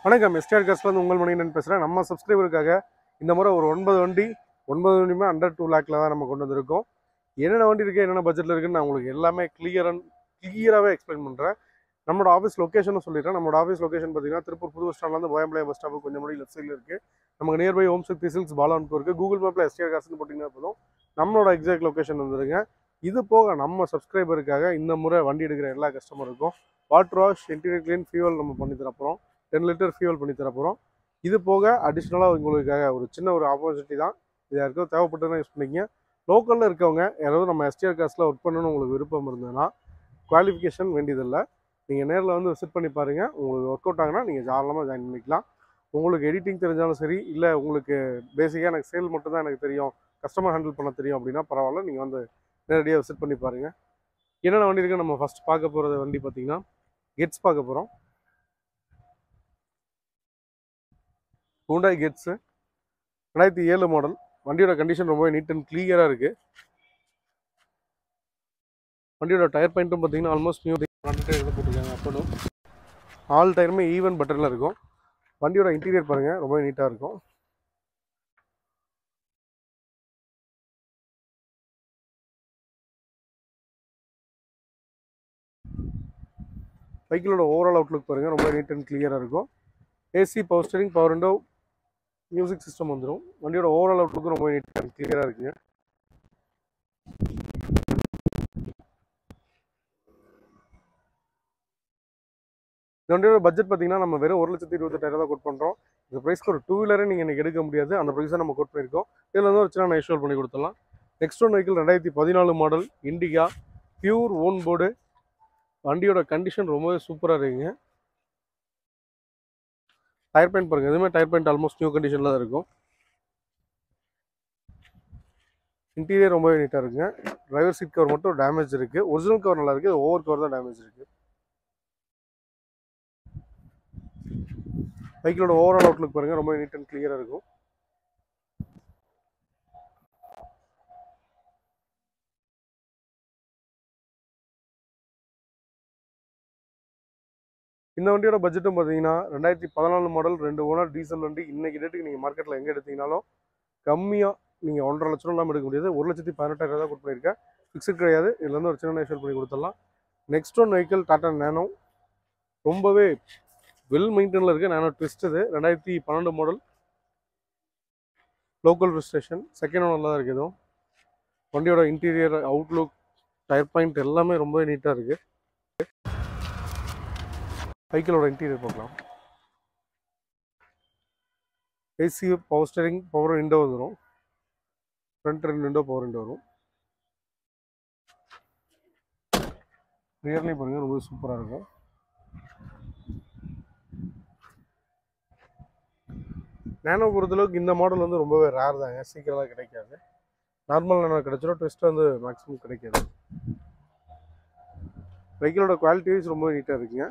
வணக்கம் எஸ்டிஆர் காஸ்ட்லேருந்து உங்கள் மணியன் பேசுகிறேன் நம்ம சப்ஸ்கிரைபருக்காக இந்த முறை ஒரு ஒன்பது வண்டி ஒன்பது வண்டியுமே அண்டர் டூ லேக்கில் தான் நம்ம கொண்டு வந்திருக்கோம் என்னென்ன வண்டி இருக்குது என்னென்ன பட்ஜெட்டில் இருக்குன்னு நான் உங்களுக்கு எல்லாமே கிளியர் அண்ட் கிளியராகவே எக்ஸ்பிளைன் பண்ணுறேன் நம்மளோட ஆஃபீஸ் லொக்கேஷனும் சொல்லிடுறேன் நம்மளோட ஆஃபீஸ் லொக்கேஷன் பார்த்தீங்கன்னா திருப்பூர் புது பஸ் ஸ்டாண்ட்லேருந்து போயம்பாளையம் பஸ் ஸ்டாப்பு கொஞ்சம் முன்னாடி லெஃப்ட் சைடில் இருக்குது நமக்கு நியர்பை ஓம் சக்தி சில்க்ஸ் பாலான்பூர் இருக்குது கூகுள் மேப்பில் எஸ்டிஆர் காசுன்னு போட்டிங்கன்னா போதும் நம்மளோட எக்ஸாக்ட் லொக்கேஷன் வந்துருங்க இது போக நம்ம சப்ஸ்கிரைபருக்காக இந்த முறை வண்டி எடுக்கிற எல்லா கஸ்டமருக்கும் water wash interior clean fuel நம்ம பண்ணி தரப்போகிறோம் டென் லிட்டர் ஃபியூவல் பண்ணி தரப்போகிறோம் இது போக அடிஷ்னலாக உங்களுக்காக ஒரு சின்ன ஒரு ஆப்பர்ச்சுனிட்டி தான் இது யாருக்கோ தேவைப்பட்டதுன்னா யூஸ் பண்ணிக்கங்க லோக்கலில் இருக்கவங்க யாராவது நம்ம எஸ்டிஆர் காஸ்ட்டில் ஒர்க் பண்ணணும்னு உங்களுக்கு விருப்பம் இருந்ததுன்னா குவாலிஃபிகேஷன் வேண்டியதில்லை நீங்கள் நேரில் வந்து விசிட் பண்ணி பாருங்கள் உங்களுக்கு ஒர்க் அவுட் ஆகுனா நீங்கள் தாராளமாக ஜாயின் பண்ணிக்கலாம் உங்களுக்கு எடிட்டிங் தெரிஞ்சாலும் சரி இல்லை உங்களுக்கு பேசிக்காக எனக்கு சேல் மட்டும் தான் எனக்கு தெரியும் கஸ்டமர் ஹேண்டில் பண்ண தெரியும் அப்படின்னா பரவாயில்ல நீங்கள் வந்து நேரடியாக விசிட் பண்ணி பாருங்கள் என்னென்ன வண்டி இருக்கு நம்ம ஃபஸ்ட் பார்க்க போகிறது வண்டி பார்த்தீங்கன்னா கெட்ஸ் பார்க்க போகிறோம் ஹூண்டாய் கெட்ஸு ரெண்டாயிரத்தி ஏழு மாடல் வண்டியோட கண்டிஷன் ரொம்ப நீட் அண்ட் கிளியராக இருக்குது வண்டியோட டயர் பாயிண்ட்டும் பார்த்தீங்கன்னா ஆல்மோஸ்ட் நியூ ஃப்ரண்ட் டயர் போட்டிருக்காங்க அப்பனும் ஆல் டயருமே ஈவன் பட்டனில் இருக்கும் வண்டியோட இன்டீரியர் பாருங்கள் ரொம்ப நீட்டாக இருக்கும் சைக்கிளோட ஓவரால் அவுட்லுக் பாருங்கள் ரொம்ப நீட் அண்ட் கிளியராக இருக்கும் AC power steering power window music system வந்துடும் வண்டியோட ஓவரால் அவுட்லுக்கும் ரொம்ப நீட் அண்ட் கிளியராக இருக்குங்க இந்த வண்டியோட பட்ஜெட் பார்த்தீங்கன்னா நம்ம வெறும் ஒரு லட்சத்தி இருபத்தெட்டாயிரம் தான் கோட் பண்ணுறோம் இந்த ப்ரைஸ்க்கு ஒரு டூ வீலரே நீங்கள் எனக்கு எடுக்க முடியாது அந்த ப்ரைஸ் நம்ம கோட் பண்ணியிருக்கோம் இதில் வந்து ஒரு சின்ன இன்ஸ்டால் பண்ணி கொடுத்துடலாம் நெக்ஸ்ட் ஒன் வெஹிக்கிள் ரெண்டாயிரத்தி பதினாலு model Indica pure own board வண்டியோட கண்டிஷன் ரொம்பவே சூப்பராக இருக்குங்க டயர் பெயிண்ட் பாருங்கள் எதுவுமே டயர் பெயிண்ட் ஆல்மோஸ்ட் நியூ கண்டிஷனில் தான் இருக்கும் இன்டீரியர் ரொம்பவே நீட்டாக இருக்குங்க டிரைவர் சீட் கவர் மட்டும் டேமேஜ் இருக்குது ஒரிஜினல் கவர் நல்லா இருக்குது ஓவர் கவர் தான் டேமேஜ் இருக்குது பைக்கிலோட ஓவரால் அவுட்லுக் பாருங்கள் ரொம்ப நீட் அண்ட் கிளியராக இருக்கும் இந்த வண்டியோட பட்ஜெட்டும் பார்த்தீங்கன்னா ரெண்டாயிரத்தி பதினாலு மாடல் ரெண்டு ஓனர் டீசல் வண்டி இன்னைக்கு டேட்டுக்கு நீங்கள் மார்க்கெட்டில் எங்கே எடுத்தீங்கனாலும் கம்மியாக நீங்கள் ஒன்றரை லட்ச ரூபா இல்லாமல் எடுக்க முடியாது ஒரு லட்சத்தி பதினெட்டாயிரம் தான் கொடுத்து பண்ணியிருக்கேன் ஃபிக்ஸட் கிடையாது இதுல இருந்து ஒரு சின்ன இன்ஷூர் பண்ணி கொடுத்துடலாம் next one vehicle Tata Nano ரொம்பவே வெல் மெயின்டெனில் இருக்குது நேனோ ட்விஸ்ட் இது ரெண்டாயிரத்தி பன்னெண்டு மாடல் லோக்கல் ரிஜிஸ்ட்ரேஷன் செகண்ட் ஓனரில் தான் இருக்குது இதுவும் வண்டியோட இன்டீரியர் அவுட்லுக் டயர் பாயிண்ட் எல்லாமே ரொம்பவே நீட்டாக இருக்குது சைக்கிளோட இன்டீரியர் பார்க்கலாம் AC power steering power window வந்துடும் ஃப்ரண்ட் ரெண்டு விண்டோ பவர் விண்டோ வரும் ரியர்லேயும் பாருங்கள் ரொம்ப சூப்பராக இருக்கும் நேனோ பொறுத்தளவுக்கு இந்த மாடல் வந்து ரொம்பவே ரேர் தாங்க சீக்கிரமாக கிடைக்காது நார்மல் நேனோ கிடைச்சிடும் ட்விஸ்ட் வந்து மேக்ஸிமம் கிடைக்காது வெஹிக்கிளோட குவாலிட்டி வைஸ் ரொம்ப நீட்டாக இருக்குங்க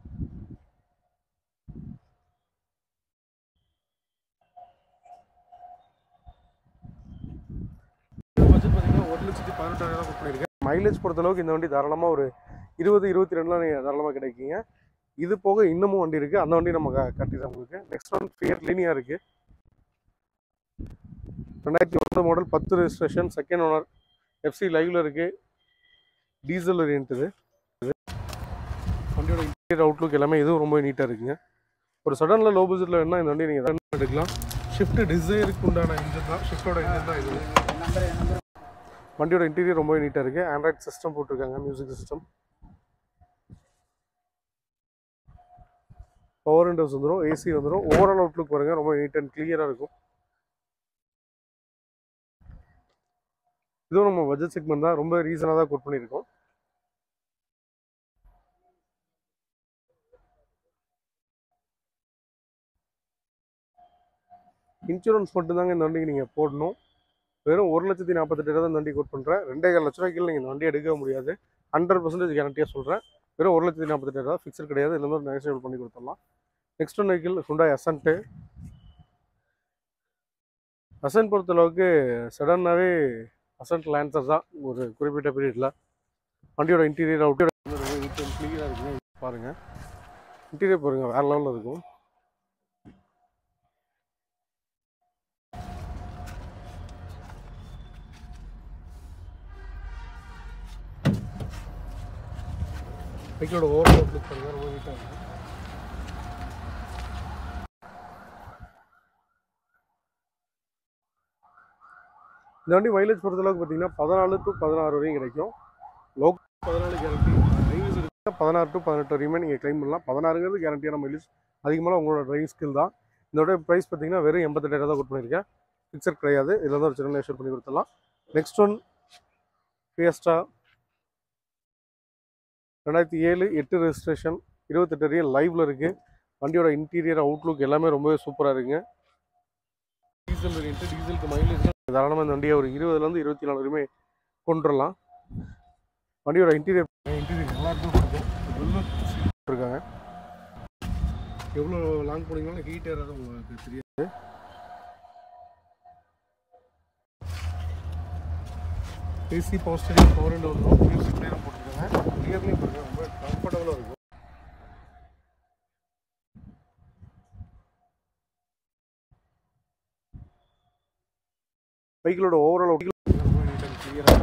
பட்ஜெட் பார்த்தீங்கன்னா ஒரு லட்சத்தி பதினெட்டாயிரம் புக் பண்ணியிருக்கேன் மைலேஜ் பொறுத்தளவுக்கு இந்த வண்டி தாராளமாக ஒரு இருபது இருபத்தி ரெண்டுலாம் நீங்கள் தாராளமாக கிடைக்குங்க இது போக இன்னமும் வண்டி இருக்குது அந்த வண்டி நம்ம க- கட்டிடுறோம் உங்களுக்கு நெக்ஸ்ட் ஒன் ஃபியர் லீனியாக இருக்குது ரெண்டாயிரத்தி ஒன்பது மாடல் பத்து ரெஜிஸ்ட்ரேஷன் செகண்ட் ஓனர் எஃப்சி லைவ்ல இருக்குது டீசல் வேரியன்ட் இது வண்டியோட இன்டீரியர் அவுட்லுக் எல்லாமே இதுவும் ரொம்ப நீட்டாக இருக்குங்க ஒரு சடனில் லோ பட்ஜெட்டில் வேணால் இந்த வண்டி நீங்கள் எடுக்கலாம் ஷிஃப்ட் டிசைருக்கு உண்டான இன்ஜின் தான் ஷிஃப்டோட இன்ஜின் தான் இது வண்டியோட இன்டீரியர் ரொம்ப நீட்டாக இருக்குது ஆண்ட்ராய்ட் சிஸ்டம் போட்டிருக்காங்க மியூசிக் சிஸ்டம் பவர் விண்டோஸ் வந்துடும் ஏசி வந்துடும் ஓவரால் அவுட்லுக் பாருங்க ரொம்ப நீட் அண்ட் கிளியராக இருக்கும் இதுவும் நம்ம பட்ஜெட் செக்மெண்ட் தான் ரொம்ப ரீசனாக தான் கோட் பண்ணியிருக்கோம் இன்சூரன்ஸ் மட்டும்தாங்க இந்த வண்டிக்கு நீங்கள் போடணும் வெறும் ஒரு லட்சத்தி நாற்பத்தெட்டு தான் இந்த வண்டி கோட் பண்ணுறேன் ரெண்டே கால் லட்ச ரூபாய்க்கு நீங்கள் இந்த வண்டி எடுக்க முடியாது ஹண்ட்ரட் பர்சன்டேஜ் கேரண்டியாக சொல்கிறேன் வெறும் ஒரு லட்சத்தி நாற்பத்தெட்டு ரூபா ஃபிக்ஸட் கிடையாது இதுல இருந்து நெகோசியபிள் பண்ணி கொடுத்துடலாம் next one vehicle Hyundai Accent Accent பொறுத்தளவுக்கு சடனாகவே அசன்ட் லேன்சர் தான் ஒரு குறிப்பிட்ட பீரியடில் வண்டியோட இன்டீரியர் அவுட்டோட ரொம்ப நீட் அண்ட் கிளியராக இருக்குங்க பாருங்கள் இன்டீரியர் பாருங்கள் வேறு லெவலில் இருக்கும் பைக்கோட ஓவர் அவுட்லுக் பாருங்க ரொம்ப நீட்டாக இருக்கும் இந்த வண்டி மைலேஜ் பொறுத்தளவுக்கு பார்த்தீங்கன்னா பதினாலு டு பதினாறு வரையும் கிடைக்கும் லோக் பதினாலு கேரண்டி ட்ரைவிங் இருக்கு பதினாறு டு பதினெட்டு வரையுமே நீங்கள் கிளைம் பண்ணலாம் பதினாறுங்கிறது கேரண்டியான மைலேஜ் அதிகமான உங்களோட டிரைவிங் ஸ்கில் தான் இதோட ப்ரைஸ் பார்த்தீங்கன்னா வெறும் எண்பத்தெட்டாயிரம் தான் கொட் பண்ணியிருக்கேன் ஃபிக்ஸட் கிடையாது இதில் வந்து ஒரு சின்ன நேஷர் பண்ணி கொடுத்துடலாம் நெக்ஸ்ட் ஒன் ஃபியஸ்டா ரெண்டாயிரத்தி ஏழு எட்டு ரெஜிஸ்ட்ரேஷன் இருபத்தெட்டு ரியல் லைவ்ல இருக்குது வண்டியோட இன்டீரியர் அவுட்லுக் எல்லாமே ரொம்பவே சூப்பராக இருக்குங்க டீசல் வேரியன்ட்டு டீசலுக்கு மைலேஜ் தாராளமாக இந்த வண்டியை ஒரு இருபதுலேருந்து இருபத்தி நாலு வரையுமே கொண்டு வரலாம் வண்டியோட இன்டீரியர் இன்டீரியர் நல்லா இருக்கும் இருக்காங்க எவ்வளோ லாங் போனீங்கனாலும் ஹீட் ஏறாது உங்களுக்கு தெரியாது AC power steering power window வந்துடும் மியூசிக் பிளேயரும் போட்டிருக்காங்க கிளியர்லி பாருங்க ரொம்ப கம்ஃபர்டபுளாக இருக்கும் பைக்கிலோட ஓவரால் கிளியராக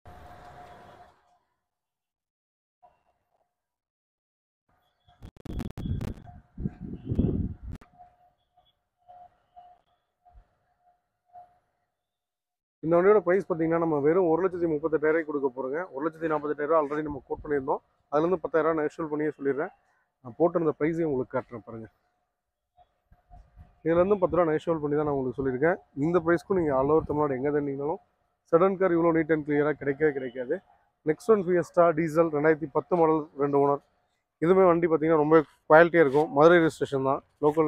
இந்த வண்டியோட ப்ரைஸ் பார்த்தீங்கன்னா நம்ம வெறும் ஒரு லட்சத்தி முப்பத்தெட்டாயிரம் கொடுக்க போகிறோங்க ஒரு லட்சத்தி நாற்பத்தெட்டாயிரம் ஆல்ரெடி நம்ம கோட் பண்ணியிருந்தோம் அதுலேருந்து பத்தாயிரம் நேஷனல் பண்ணியே சொல்லிடுறேன் நான் போட்டிருந்த ப்ரைஸையும் உங்களுக்கு காட்டுறேன் பாருங்கள் இதுலேருந்து பத்து ரூபா நேஷனல் பண்ணி தான் நான் உங்களுக்கு சொல்லியிருக்கேன் இந்த ப்ரைஸ்க்கும் நீங்கள் ஆல் ஓவர் தமிழ்நாடு எங்கே தந்தீங்கனாலும் சடன் கார் இவ்வளோ நீட் அண்ட் கிளியராக கிடைக்கவே கிடைக்காது நெக்ஸ்ட் ஒன் ஃபியஸ்டா டீசல் ரெண்டாயிரத்தி பத்து மாடல் ரெண்டு ஓனர் இதுவுமே வண்டி பார்த்தீங்கன்னா ரொம்ப குவாலிட்டியாக இருக்கும் மதுரை ரெஜிஸ்ட்ரேஷன் தான் லோக்கல்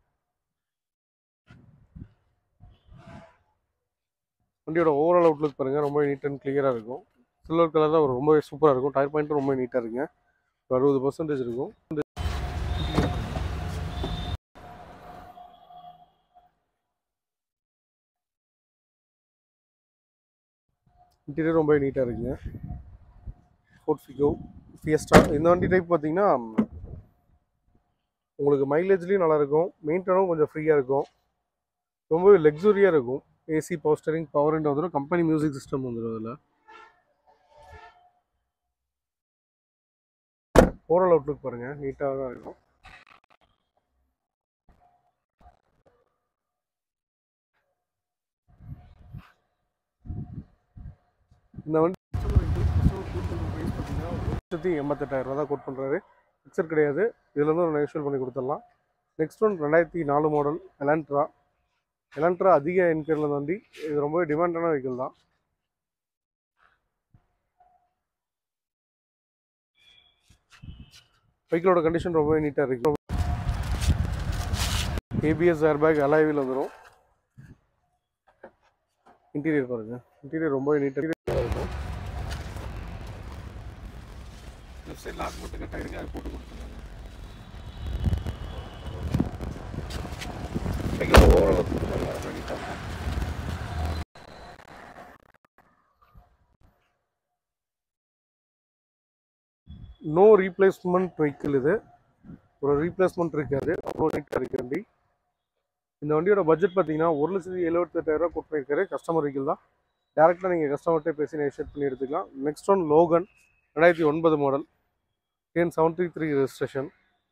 வண்டியோட ஓவரால் அவுட்லுக் பாருங்கள் ரொம்ப நீட் அண்ட் கிளியராக இருக்கும் சில்வர் கலர் தான் ரொம்பவே சூப்பராக இருக்கும் டயர் பாயிண்ட்டும் ரொம்ப நீட்டாக இருக்குங்க ஒரு அறுபது பர்சன்டேஜ் இருக்கும் இன்டீரியர் ரொம்ப நீட்டாக இருக்குங்க ஃபோர்ட் ஃபிகோ ஃபியஸ்டா இந்த வண்டி டைப் பார்த்தீங்கன்னா உங்களுக்கு மைலேஜ்லேயும் நல்லாயிருக்கும் மெயின்டனும் கொஞ்சம் ஃப்ரீயாக இருக்கும் ரொம்பவே லக்ஸுரியாக இருக்கும் AC power steering power window வந்துடும் கம்பெனி மியூசிக் சிஸ்டம் வந்துடும் அதில் ஓவரால் அவுட்லுக் பாருங்கள் நீட்டாக தான் இருக்கும் இந்த வண்டி லட்சத்தி எண்பத்தெட்டாயிரம் ரூபா தான் கோட் பண்ணுறாரு ஃபிக்சர் கிடையாது இதுல இருந்து ஒரு நெகோஷியல் பண்ணி கொடுத்துடலாம் நெக்ஸ்ட் ஒன் ரெண்டாயிரத்தி நாலு மாடல் எலான்ட்ரா எலான்ட்ரா அதிக என்கேரில் வண்டி இது ரொம்பவே டிமாண்டான வெஹிக்கிள் தான் பைக்கிலோட கண்டிஷன் ரொம்பவே நீட்டாக இருக்கு ஏபிஎஸ் ஏர்பேக் அலாய்வில் வந்துடும் இன்டீரியர் பாருங்க இன்டீரியர் ரொம்பவே நீட்டாக இருக்கும் லெஃப்ட் சைடு லாக் மட்டும் கட் ஆகிருக்கு அது போட்டு கொடுத்துருக்காங்க பைக்கில் ஓவரால் நோ ரீப்ளேஸ்மெண்ட் வெஹிக்கிள் இது ஒரு ரீப்ளேஸ்மெண்ட் இருக்காது அவ்வளோ நீட்டாக இருக்கு வண்டி இந்த வண்டியோட பட்ஜெட் பார்த்தீங்கன்னா ஒரு லட்சத்தி எழுபத்தெட்டாயிரம் கோட் பண்ணியிருக்காரு கஸ்டமர் வெஹிக்கிள் தான் டேரெக்டாக நீங்கள் கஸ்டமர்கிட்ட பேசி நெகோஷியேட் பண்ணி எடுத்துக்கலாம் நெக்ஸ்ட் ஒன் லோகன் ரெண்டாயிரத்தி ஒன்பது மாடல் டென் செவன்ட்டி த்ரீ ரெஜிஸ்ட்ரேஷன்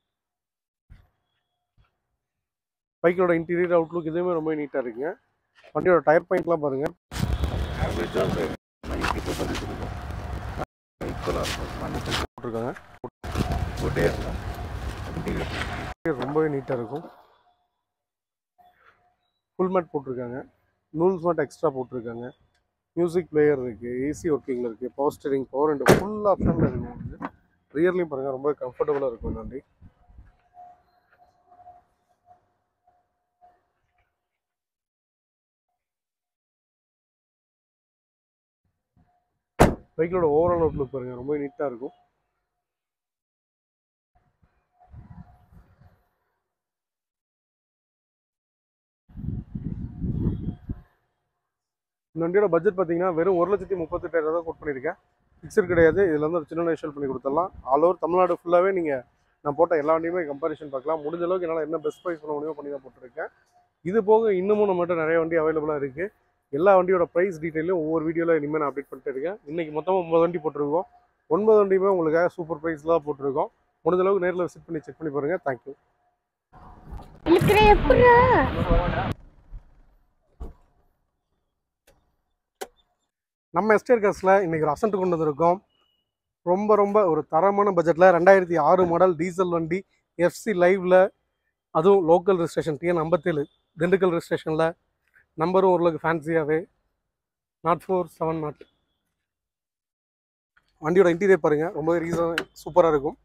பைக்கோட இன்டீரியர் அவுட்லுக் இதுவுமே ரொம்ப நீட்டாக இருக்குங்க வண்டியோட டயர் பாயிண்ட்லாம் பாருங்கள் போட்டிருக்காங்க ரொம்பவே நீட்டாக இருக்கும் ஃபுல் மேட் போட்டிருக்காங்க நூல்ஸ் மேட் எக்ஸ்ட்ரா போட்டிருக்காங்க மியூசிக் பிளேயர் இருக்குது ஏசி ஒர்க்கிங்கில் இருக்குது power steering power and full ஆப்ஷனில் இருக்கும் உங்களுக்கு ரியர்லையும் பாருங்கள் ரொம்ப கம்ஃபர்டபுளாக இருக்கும் நன்றி பைக்கோட ஓவரால் அவுட்லுக் பாருங்கள் ரொம்ப நீட்டாக இருக்கும் இந்த வண்டியோட பட்ஜெட் பார்த்தீங்கன்னா வெறும் ஒரு லட்சத்தி முப்பத்தெட்டாயிரம் தான் கோட் பண்ணியிருக்கேன் ஃபிக்ஸர் கிடையாது இதில் வந்து ஒரு சின்ன நேஷனல் பண்ணி கொடுத்துடலாம் ஆல் ஓவர் தமிழ்நாடு ஃபுல்லாகவே நீங்கள் நான் போட்ட எல்லா வண்டியுமே கம்பேரிஷன் பார்க்கலாம் முடிஞ்ச அளவுக்கு என்னால் என்ன பெஸ்ட் ப்ரைஸ் பண்ண முடியுமோ பண்ணி தான் போட்டிருக்கேன் இது போக இன்னமும் நம்மகிட்ட நிறைய வண்டி அவைலபிளாக இருக்குது எல்லா வண்டியோட ப்ரைஸ் டீட்டெயிலும் ஒவ்வொரு வீடியோவில் இனிமேல் நான் அப்டேட் பண்ணிட்டு இருக்கேன் இன்றைக்கி மொத்தமாக ஒம்பது வண்டி போட்டிருக்கோம் ஒன்பது வண்டியுமே உங்களுக்காக சூப்பர் ப்ரைஸில் போட்டிருக்கோம் முடிஞ்ச அளவுக்கு நேரில் விசிட் பண்ணி செக் பண்ணி பாருங்கள் தேங்க்யூ இருக்கிற எப்படா நம்ம எஸ்டேர் காசில் இன்றைக்கி ஒரு அசன்ட் கொண்டு வந்திருக்கோம் ரொம்ப ரொம்ப ஒரு தரமான பட்ஜெட்டில் ரெண்டாயிரத்தி ஆறு மாடல் டீசல் வண்டி எஃப்சி லைவில் அதுவும் லோக்கல் ரெஜிஸ்ட்ரேஷன் டிஎன் ஐம்பத்தேழு திண்டுக்கல் ரெஜிஸ்ட்ரேஷனில் நம்பரும் ஓரளவுக்கு ஃபேன்சியாகவே நாட் ஃபோர் செவன் நாட் வண்டியோட இன்டீரியர் பாருங்கள் ரொம்ப ரீசன் சூப்பராக இருக்கும்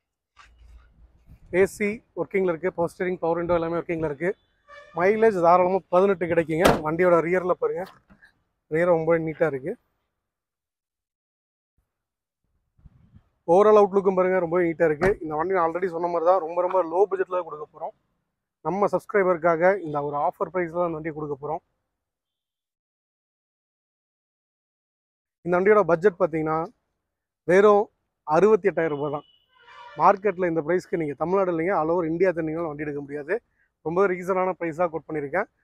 ஏசி ஒர்க்கிங்கில் இருக்குது பவர் ஸ்டீரிங் பவர் விண்டோ எல்லாமே ஒர்க்கிங்கில் இருக்குது மைலேஜ் தாராளமாக பதினெட்டு கிடைக்குங்க வண்டியோட ரியரில் பாருங்கள் ரியர் ரொம்ப நீட்டாக இருக்குது ஓவரால் அவுட்லுக்கும் பாருங்கள் ரொம்ப நீட்டாக இருக்குது இந்த வண்டி நான் ஆல்ரெடி சொன்ன மாதிரி தான் ரொம்ப ரொம்ப லோ பட்ஜெட்டில் கொடுக்க போகிறோம் நம்ம சப்ஸ்கிரைபருக்காக இந்த ஒரு ஆஃபர் ப்ரைஸில் தான் வண்டி கொடுக்க போகிறோம் இந்த வண்டியோட பட்ஜெட் பார்த்தீங்கன்னா வெறும் அறுபத்தி எட்டாயிரம் ரூபாய் தான் மார்க்கெட்டில் இந்த ப்ரைஸ்க்கு நீங்கள் தமிழ்நாடு இல்லைங்க ஆல் ஓவர் இந்தியா தண்ணிங்களும் வண்டி எடுக்க முடியாது ரொம்ப ரீசனான ப்ரைஸாக கோட் பண்ணியிருக்கேன்